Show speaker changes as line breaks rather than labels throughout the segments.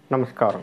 నమస్కారం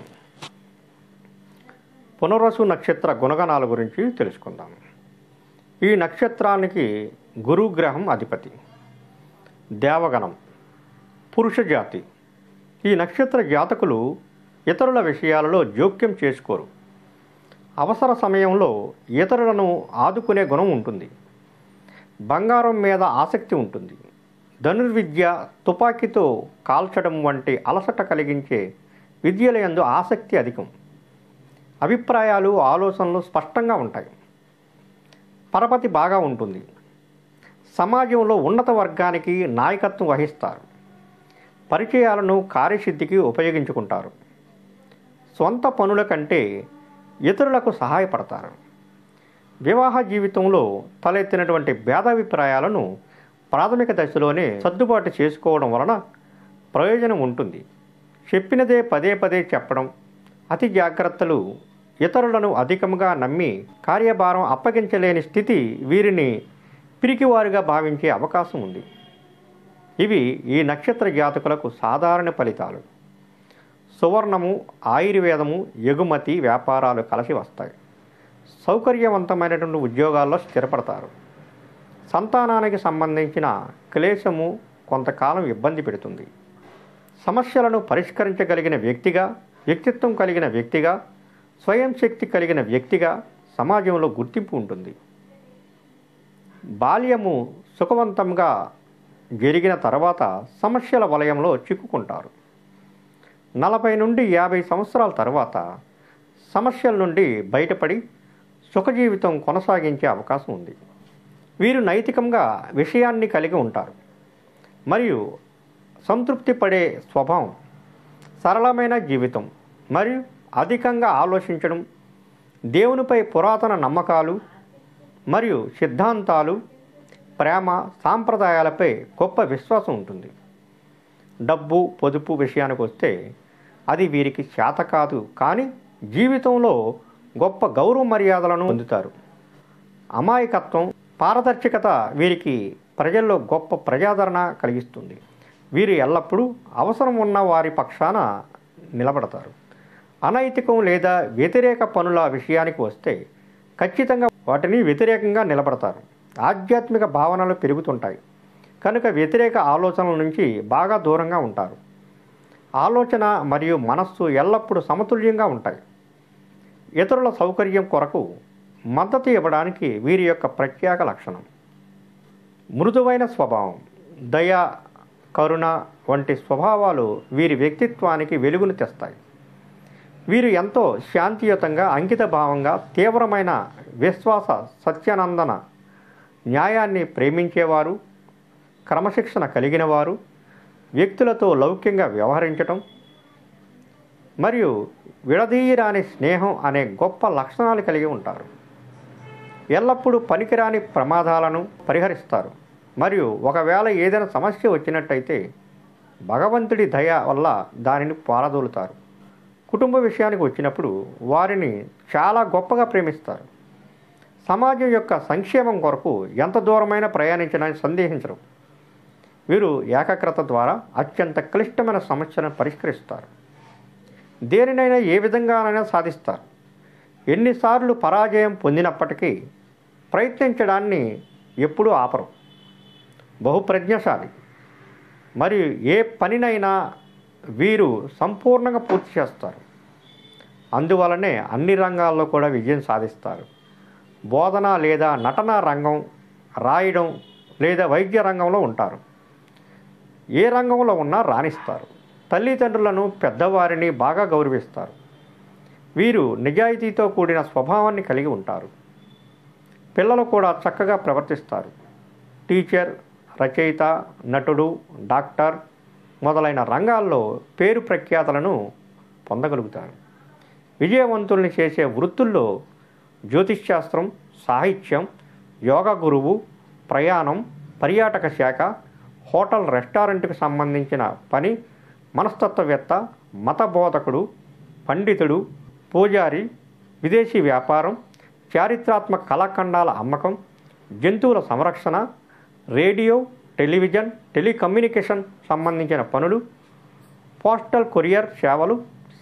పునర్వసు నక్షత్ర గుణగణాల గురించి తెలుసుకుందాం ఈ నక్షత్రానికి గురుగ్రహం అధిపతి దేవగణం పురుష జాతి ఈ నక్షత్ర జాతకులు ఇతరుల విషయాలలో జోక్యం చేసుకోరు అవసర సమయంలో ఇతరులను ఆదుకునే గుణం ఉంటుంది బంగారం మీద ఆసక్తి ఉంటుంది ధనుర్విద్య తుపాకీతో కాల్చడం వంటి అలసట కలిగించే విద్యలయందు ఆసక్తి అధికం అభిప్రాయాలు ఆలోచనలు స్పష్టంగా ఉంటాయి పరపతి బాగా ఉంటుంది సమాజంలో ఉన్నత వర్గానికి నాయకత్వం వహిస్తారు పరిచయాలను కార్యసిద్ధికి ఉపయోగించుకుంటారు సొంత పనుల కంటే ఇతరులకు సహాయపడతారు వివాహ జీవితంలో తలెత్తినటువంటి భేదాభిప్రాయాలను ప్రాథమిక దశలోనే సర్దుబాటు చేసుకోవడం వలన ప్రయోజనం ఉంటుంది చెప్పినదే పదే పదే చెప్పడం అతి జాగ్రత్తలు ఇతరులను అధికంగా నమ్మి కార్యభారం అప్పగించలేని స్థితి వీరిని పిరికివారుగా భావించే అవకాశం ఉంది ఇవి ఈ నక్షత్ర జాతకులకు సాధారణ ఫలితాలు సువర్ణము ఆయుర్వేదము ఎగుమతి వ్యాపారాలు కలిసి వస్తాయి సౌకర్యవంతమైనటువంటి ఉద్యోగాల్లో స్థిరపడతారు సంతానానికి సంబంధించిన క్లేశము కొంతకాలం ఇబ్బంది పెడుతుంది సమస్యలను పరిష్కరించగలిగిన వ్యక్తిగా వ్యక్తిత్వం కలిగిన వ్యక్తిగా స్వయం శక్తి కలిగిన వ్యక్తిగా సమాజంలో గుర్తింపు ఉంటుంది బాల్యము సుఖవంతంగా జరిగిన తర్వాత సమస్యల వలయంలో చిక్కుకుంటారు నలభై నుండి యాభై సంవత్సరాల తర్వాత సమస్యల నుండి బయటపడి సుఖజీవితం కొనసాగించే అవకాశం ఉంది వీరు నైతికంగా విషయాన్ని కలిగి ఉంటారు మరియు సంతృప్తి పడే స్వభావం సరళమైన జీవితం మరియు అధికంగా ఆలోచించడం దేవునిపై పురాతన నమ్మకాలు మరియు సిద్ధాంతాలు ప్రేమ సాంప్రదాయాలపై గొప్ప విశ్వాసం ఉంటుంది డబ్బు పొదుపు విషయానికి వస్తే అది వీరికి చేత కాదు కానీ జీవితంలో గొప్ప గౌరవ మర్యాదలను పొందుతారు అమాయకత్వం పారదర్శకత వీరికి ప్రజల్లో గొప్ప ప్రజాదరణ కలిగిస్తుంది వీరు ఎల్లప్పుడూ అవసరం ఉన్న వారి పక్షాన నిలబడతారు అనైతికం లేదా వ్యతిరేక పనుల విషయానికి వస్తే ఖచ్చితంగా వాటిని వ్యతిరేకంగా నిలబడతారు ఆధ్యాత్మిక భావనలు పెరుగుతుంటాయి కనుక వ్యతిరేక ఆలోచనల నుంచి బాగా దూరంగా ఉంటారు ఆలోచన మరియు మనస్సు ఎల్లప్పుడూ సమతుల్యంగా ఉంటాయి ఇతరుల సౌకర్యం కొరకు మద్దతు ఇవ్వడానికి వీరి యొక్క ప్రత్యేక లక్షణం మృదువైన స్వభావం దయ కరుణ వంటి స్వభావాలు వీరి వ్యక్తిత్వానికి వెలుగును తెస్తాయి వీరు ఎంతో శాంతియుతంగా అంకిత భావంగా తీవ్రమైన విశ్వాస సత్యానందన న్యాయాన్ని ప్రేమించేవారు క్రమశిక్షణ కలిగిన వారు వ్యక్తులతో లౌక్యంగా వ్యవహరించటం మరియు విడదీయరాని స్నేహం అనే గొప్ప లక్షణాలు కలిగి ఉంటారు ఎల్లప్పుడూ పనికిరాని ప్రమాదాలను పరిహరిస్తారు మరియు ఒకవేళ ఏదైనా సమస్య వచ్చినట్టయితే భగవంతుడి దయ వల్ల దానిని పారదోలుతారు కుటుంబ విషయానికి వచ్చినప్పుడు వారిని చాలా గొప్పగా ప్రేమిస్తారు సమాజం యొక్క సంక్షేమం కొరకు ఎంత దూరమైనా ప్రయాణించడానికి సందేహించరు వీరు ఏకాగ్రత ద్వారా అత్యంత క్లిష్టమైన సమస్యలను పరిష్కరిస్తారు దేనినైనా ఏ విధంగానైనా సాధిస్తారు ఎన్నిసార్లు పరాజయం పొందినప్పటికీ ప్రయత్నించడాన్ని ఎప్పుడూ ఆపరు బహుప్రజ్ఞశాలి మరియు ఏ పనినైనా వీరు సంపూర్ణంగా పూర్తి చేస్తారు అందువలనే అన్ని రంగాల్లో కూడా విజయం సాధిస్తారు బోధన లేదా నటన రంగం రాయడం లేదా వైద్య రంగంలో ఉంటారు ఏ రంగంలో ఉన్నా రాణిస్తారు తల్లిదండ్రులను పెద్దవారిని బాగా గౌరవిస్తారు వీరు నిజాయితీతో కూడిన స్వభావాన్ని కలిగి ఉంటారు పిల్లలు కూడా చక్కగా ప్రవర్తిస్తారు టీచర్ రచయిత నటుడు డాక్టర్ మొదలైన రంగాల్లో పేరు ప్రఖ్యాతలను పొందగలుగుతారు విజయవంతుల్ని చేసే వృత్తుల్లో జ్యోతిష్శాస్త్రం సాహిత్యం యోగ గురువు ప్రయాణం పర్యాటక శాఖ హోటల్ రెస్టారెంట్కి సంబంధించిన పని మనస్తత్వవేత్త మత బోధకుడు పండితుడు పూజారి విదేశీ వ్యాపారం చారిత్రాత్మక కళాఖండాల అమ్మకం జంతువుల సంరక్షణ రేడియో టెలివిజన్ టెలికమ్యూనికేషన్ సంబంధించిన పనులు పోస్టల్ కొరియర్ సేవలు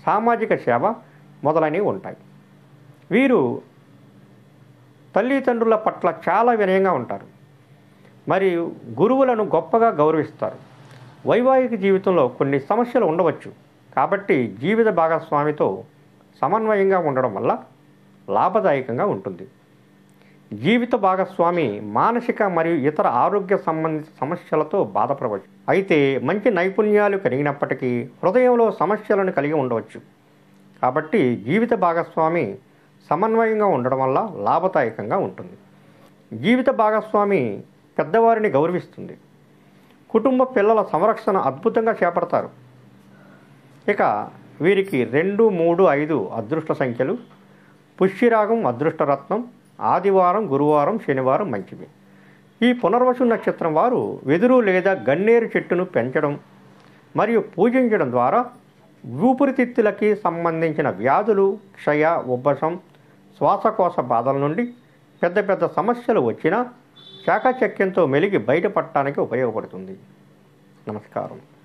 సామాజిక సేవ మొదలైనవి ఉంటాయి వీరు తల్లిదండ్రుల పట్ల చాలా వినయంగా ఉంటారు మరియు గురువులను గొప్పగా గౌరవిస్తారు వైవాహిక జీవితంలో కొన్ని సమస్యలు ఉండవచ్చు కాబట్టి జీవిత భాగస్వామితో సమన్వయంగా ఉండడం వల్ల లాభదాయకంగా ఉంటుంది జీవిత భాగస్వామి మానసిక మరియు ఇతర ఆరోగ్య సంబంధిత సమస్యలతో బాధపడవచ్చు అయితే మంచి నైపుణ్యాలు కలిగినప్పటికీ హృదయంలో సమస్యలను కలిగి ఉండవచ్చు కాబట్టి జీవిత భాగస్వామి సమన్వయంగా ఉండడం వల్ల లాభదాయకంగా ఉంటుంది జీవిత భాగస్వామి పెద్దవారిని గౌరవిస్తుంది కుటుంబ పిల్లల సంరక్షణ అద్భుతంగా చేపడతారు ఇక వీరికి రెండు మూడు ఐదు అదృష్ట సంఖ్యలు పుష్యరాగం అదృష్టరత్నం ఆదివారం గురువారం శనివారం మంచివి ఈ పునర్వసు నక్షత్రం వారు వెదురు లేదా గన్నేరు చెట్టును పెంచడం మరియు పూజించడం ద్వారా ఊపిరితిత్తులకి సంబంధించిన వ్యాధులు క్షయ ఉబ్బసం శ్వాసకోశ బాధల నుండి పెద్ద పెద్ద సమస్యలు వచ్చినా చాకచక్యంతో మెలిగి బయటపడటానికి ఉపయోగపడుతుంది నమస్కారం